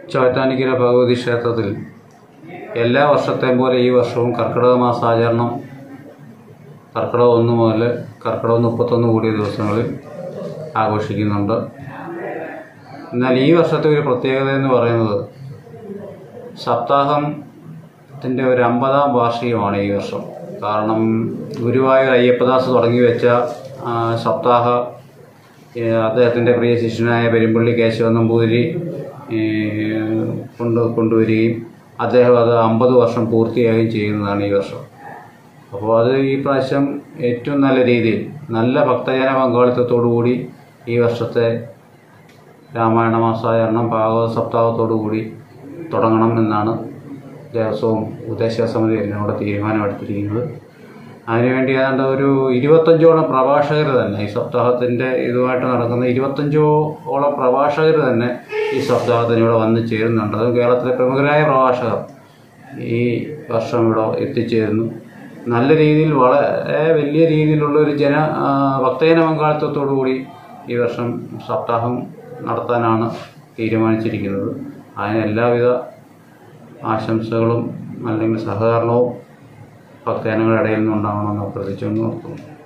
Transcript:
ചോറ്റാനിക്കര ഭഗവതി ക്ഷേത്രത്തിൽ എല്ലാ വർഷത്തെയും പോലെ ഈ വർഷവും കർക്കിടക മാസാചരണം കർക്കിടകം ഒന്ന് മുതൽ കർക്കിടകം മുപ്പത്തൊന്ന് കൂടിയ ദിവസങ്ങളിൽ ആഘോഷിക്കുന്നുണ്ട് എന്നാൽ ഈ വർഷത്തെ ഒരു പ്രത്യേകത എന്ന് പറയുന്നത് സപ്താഹത്തിൻ്റെ ഒരു അമ്പതാം വാർഷികമാണ് ഈ വർഷം കാരണം ഗുരുവായൂർ അയ്യപ്പദാസ് തുടങ്ങി വെച്ച ആ, സപ്താഹ ഏ, അദ്ദേഹത്തിൻ്റെ പ്രിയ ശിഷ്യനായ പെരുമ്പള്ളി കേശവ നമ്പൂതിരി ഏ, കൊണ്ട് കൊണ്ടുവരികയും അദ്ദേഹം അത് അമ്പത് വർഷം പൂർത്തിയാകുകയും ചെയ്യുന്നതാണ് ഈ വർഷം അപ്പോൾ അത് ഈ പ്രാവശ്യം ഏറ്റവും നല്ല രീതിയിൽ നല്ല ഭക്തജന പങ്കാളിത്തത്തോടു കൂടി ഈ വർഷത്തെ രാമായണ മാസാചരണം ഭാഗവത സപ്താഹത്തോടു കൂടി തുടങ്ങണം എന്നാണ് ദേവസ്വവും ഉദ്ദേശ സമിതി എന്നോട് തീരുമാനമെടുത്തിരിക്കുന്നത് അതിനുവേണ്ടി ഏതാണ്ട് ഒരു ഇരുപത്തഞ്ചോളം പ്രഭാഷകർ തന്നെ ഈ സപ്താഹത്തിൻ്റെ ഇതുമായിട്ട് നടക്കുന്ന ഇരുപത്തഞ്ചോളം പ്രഭാഷകർ തന്നെ ഈ സപ്താഹത്തിന് ഇവിടെ വന്ന് ചേരുന്നുണ്ട് അതും കേരളത്തിലെ പ്രമുഖരായ പ്രഭാഷകർ ഈ വർഷം ഇവിടെ എത്തിച്ചേരുന്നു നല്ല രീതിയിൽ വളരെ വലിയ രീതിയിലുള്ള ഒരു ജന ആ, ഭക്തജന പങ്കാളിത്തത്തോടു കൂടി ഈ വർഷം സപ്താഹം നടത്താനാണ് തീരുമാനിച്ചിരിക്കുന്നത് അതിന് എല്ലാവിധ ആശംസകളും അല്ലെങ്കിൽ സഹകരണവും ഭക്തജനങ്ങളുടെ ഇടയിൽ നിന്നുണ്ടാവണമെന്ന് പ്രതീക്ഷിച്ചു നിർത്തുന്നു